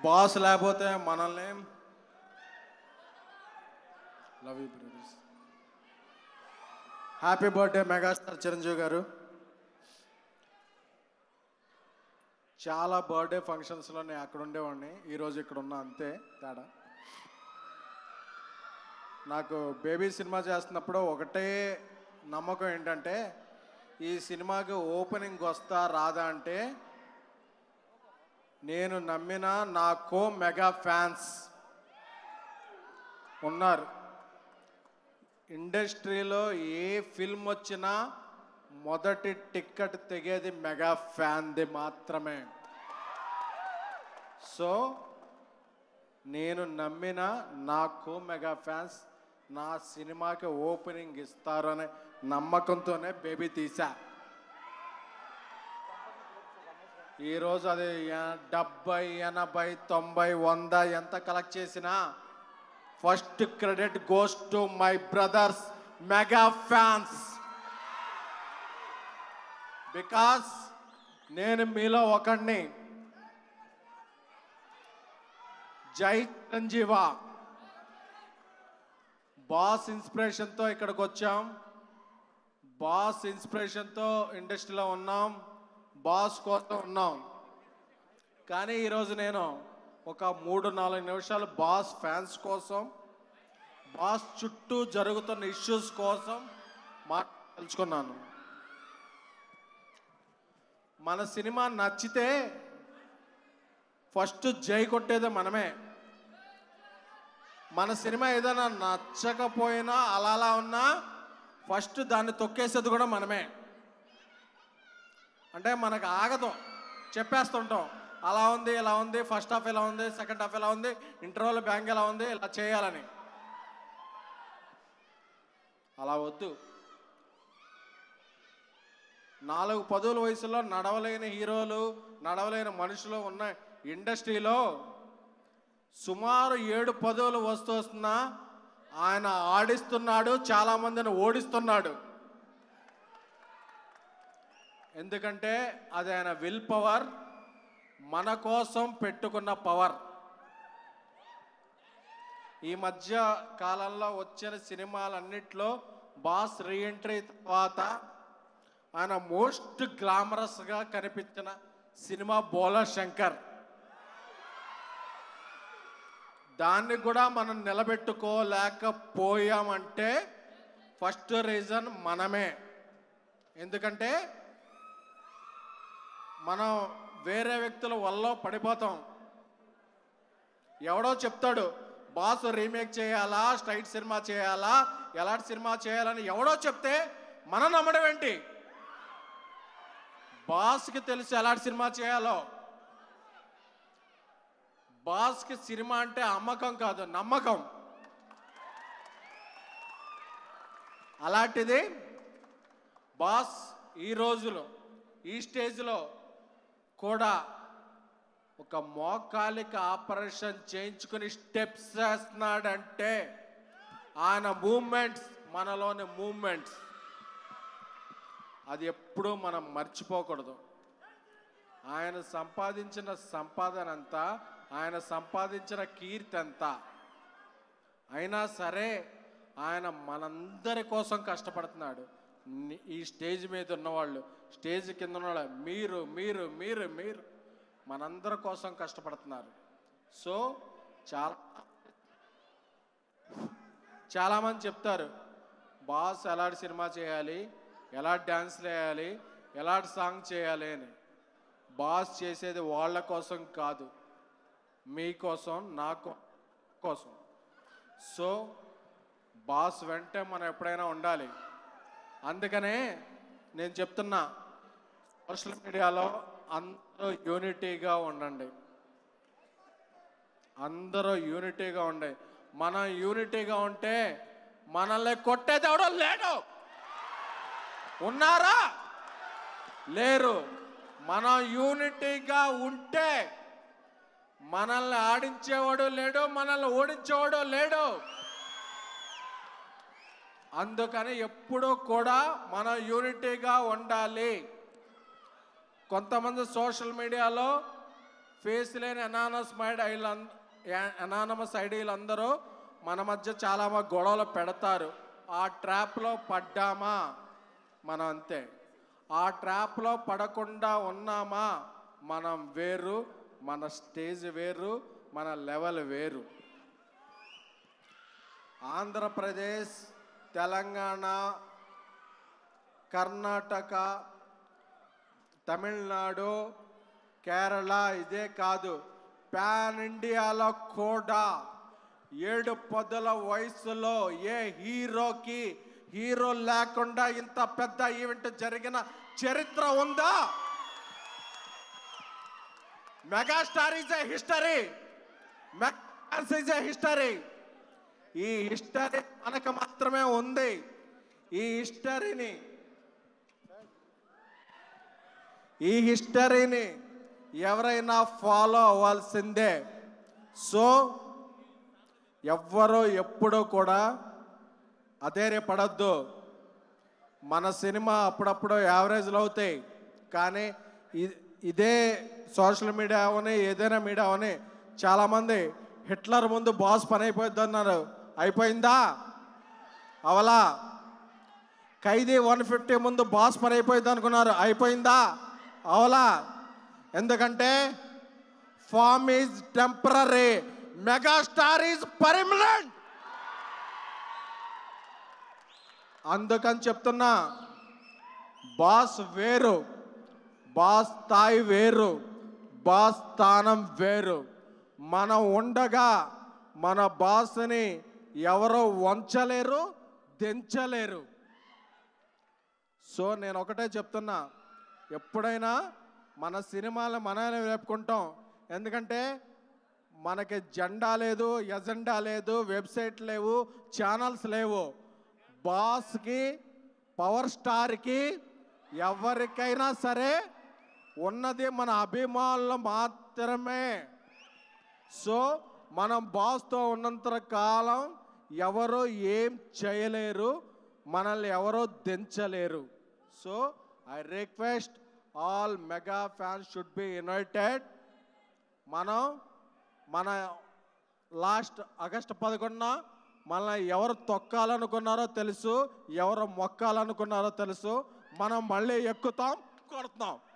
boss లేకపోతే మనల్ని love you brothers happy birthday megastar Chiranjeevi garu చాలా బర్త్డే ఫంక్షన్స్లో నేను అక్కడ ఉండేవాడిని ఈరోజు ఇక్కడ ఉన్నా అంతే తేడా నాకు బేబీ సినిమా చేస్తున్నప్పుడు ఒకటే నమ్మకం ఏంటంటే ఈ సినిమాకి ఓపెనింగ్ వస్తా రాదా అంటే నేను నమ్మిన నా కో మెగా ఫ్యాన్స్ ఉన్నారు ఇండస్ట్రీలో ఏ ఫిల్మ్ వచ్చినా మొదటి టిక్కెట్ తెగేది మెగా ఫ్యాన్ది మాత్రమే సో నేను నమ్మిన నాకు మెగా ఫ్యాన్స్ నా సినిమాకి ఓపెనింగ్ ఇస్తారు అనే నమ్మకంతోనే బేబీ తీసా ఈరోజు అది ఎ- డెబ్బై ఎనభై తొంభై వంద ఎంత కలెక్ట్ చేసినా first credit goes to my brothers mega fans because నేను మీలో ఒకడిని జై చిరంజీవ బాస్ ఇన్స్పిరేషన్తో ఇక్కడికి వచ్చాం బాస్ ఇన్స్పిరేషన్తో ఇండస్ట్రీలో ఉన్నాం బాస్ కోసం ఉన్నాం కానీ ఈరోజు నేను ఒక మూడు నాలుగు నిమిషాలు బాస్ ఫ్యాన్స్ కోసం బాస్ చుట్టూ జరుగుతున్న ఇష్యూస్ కోసం మాట్లాడుకున్నాను మన సినిమా నచ్చితే ఫస్ట్ జై కొట్టేదే మనమే మన సినిమా ఏదైనా నచ్చకపోయినా అలా అలా ఉన్నా ఫస్ట్ దాన్ని తొక్కేసేది కూడా మనమే అంటే మనకు ఆగదు చెప్పేస్తుంటాం అలా ఉంది ఇలా ఉంది ఫస్ట్ హాఫ్ ఎలా ఉంది సెకండ్ హాఫ్ ఎలా ఉంది ఇంటర్వల్ బ్యాంక్ ఎలా ఉంది ఇలా చేయాలని అలా వద్దు నాలుగు పదుల వయసులో నడవలేని హీరోలు నడవలేని మనుషులు ఉన్న ఇండస్ట్రీలో సుమారు ఏడు పదవులు వస్తూ వస్తున్నా ఆయన ఆడిస్తున్నాడు చాలా మందిని ఓడిస్తున్నాడు ఎందుకంటే అది ఆయన విల్ పవర్ మన కోసం పెట్టుకున్న పవర్ ఈ మధ్య కాలంలో వచ్చిన సినిమాలన్నిట్లో బాస్ రీఎంట్రీ తర్వాత ఆయన మోస్ట్ గ్లామరస్గా కనిపించిన సినిమా బోలా శంకర్ దాన్ని కూడా మనం నిలబెట్టుకోలేకపోయామంటే ఫస్ట్ రీజన్ మనమే ఎందుకంటే మనం వేరే వ్యక్తుల వల్ల పడిపోతాం ఎవడో చెప్తాడు బాస్ రీమేక్ చేయాలా స్ట్రైట్ సినిమా చేయాలా ఎలాంటి సినిమా చేయాలని ఎవడో చెప్తే మనం నమ్మడం ఏంటి బాస్కి తెలుసు ఎలాంటి సినిమా చేయాలో బాస్కి సినిమా అంటే అమ్మకం కాదు నమ్మకం అలాంటిది బాస్ ఈ రోజులో ఈ స్టేజ్లో కూడా ఒక మోకాలిక ఆపరేషన్ చేయించుకుని స్టెప్స్ వేస్తున్నాడంటే ఆయన మూమెంట్స్ మనలోని మూమెంట్స్ అది ఎప్పుడూ మనం మర్చిపోకూడదు ఆయన సంపాదించిన సంపాదన అంతా ఆయన సంపాదించిన కీర్తి అంతా అయినా సరే ఆయన మనందరి కోసం కష్టపడుతున్నాడు ని- ఈ స్టేజ్ మీద ఉన్నవాళ్ళు స్టేజ్ కింద ఉన్నవాళ్ళు మీరు మీరు మీరు మీరు మనందరి కోసం కష్టపడుతున్నారు సో చాలా చాలామంది చెప్తారు బాస్ ఎలాంటి సినిమా చేయాలి ఎలాంటి డ్యాన్స్లు వేయాలి ఎలాంటి సాంగ్ చేయాలి అని బాస్ చేసేది వాళ్ళ కోసం కాదు మీకోసం నాకు కోసం సో బాస్ వెంటే మనం ఎప్పుడైనా ఉండాలి అందుకనే నేను చెప్తున్నా సోషల్ మీడియాలో అందరూ యూనిటీగా ఉండండి అందరూ యూనిటీగా ఉండే మనం యూనిటీగా ఉంటే మనల్ని కొట్టేది ఎవడో లేడు ఉన్నారా లేరు మనం యూనిటీగా ఉంటే మనల్ని ఆడించేవాడు లేడు మనల్ని ఓడించేవాడు లేడు అందుకని ఎప్పుడూ కూడా మనం యూనిటీగా ఉండాలి కొంతమంది సోషల్ మీడియాలో ఫేస్ లేని అనానస్ మైడ్ అనానమస్ ఐడీలు అందరూ మన మధ్య చాలా మంది గొడవలు పెడతారు ఆ ట్రాప్లో పడ్డామా మనం అంతే ఆ ట్రాప్లో పడకుండా ఉన్నామా మనం వేరు మన స్టేజ్ వేరు మన లెవెల్ వేరు ఆంధ్రప్రదేశ్ తెలంగాణ కర్ణాటక తమిళనాడు కేరళ ఇదే కాదు పాన్ ఇండియాలో కూడా ఏడు పదుల వయసులో ఏ హీరోకి హీరో లేకుండా ఇంత పెద్ద ఈవెంట్ జరిగిన చరిత్ర ఉందా megastar is a history megastar is a history ఈ హిస్టరీ మనకు మాత్రమే ఉంది ఈ హిస్టరీని ఈ హిస్టరీని ఎవరైనా ఫాలో అవ్వాల్సిందే సో ఎవ్వరూ ఎప్పుడూ కూడా అధైర్యపడద్దు మన సినిమా అప్పుడప్పుడు యావరేజ్లు అవుతాయి కానీ ఇ- ఇదే సోషల్ మీడియా అవని ఏదైనా మీడియా అవని చాలామంది హిట్లర్ ముందు బాస్ పని అయిపోద్ది అన్నారు అయిపోయిందా అవలా ఖైదీ వన్ ఫిఫ్టీ ముందు బాస్ పని అయిపోయింది అనుకున్నారు అయిపోయిందా అవలా ఎందుకంటే form is temporary megastar is permanent అందుకని చెప్తున్నా బాస్ వేరు బాస్ స్థాయి వేరు బాస్ స్థానం వేరు మనం ఉండగా మన బాస్ని ఎవరో వంచలేరు దించలేరు సో నేను ఒకటే చెప్తున్నా ఎప్పుడైనా మన సినిమాలు మనమే వేపుకుంటాం ఎందుకంటే మనకి జెండా లేదు ఎజెండా లేదు వెబ్సైట్ లేవు ఛానల్స్ లేవు బాస్కి పవర్ స్టార్కి ఎవరికైనా సరే ఉన్నది మన అభిమానులు మాత్రమే సో మనం బాస్తో ఉన్నంత కాలం ఎవరు ఏం చేయలేరు మనల్ని ఎవరో దించలేరు so I request all mega fans should be united మనం మన లాస్ట్ ఆగస్టు పదకొండున మనల్ని ఎవరు తొక్కాలనుకున్నారో తెలుసు ఎవరు మొక్కాలనుకున్నారో తెలుసు మనం మళ్ళీ ఎక్కుతాం కొడుతున్నాం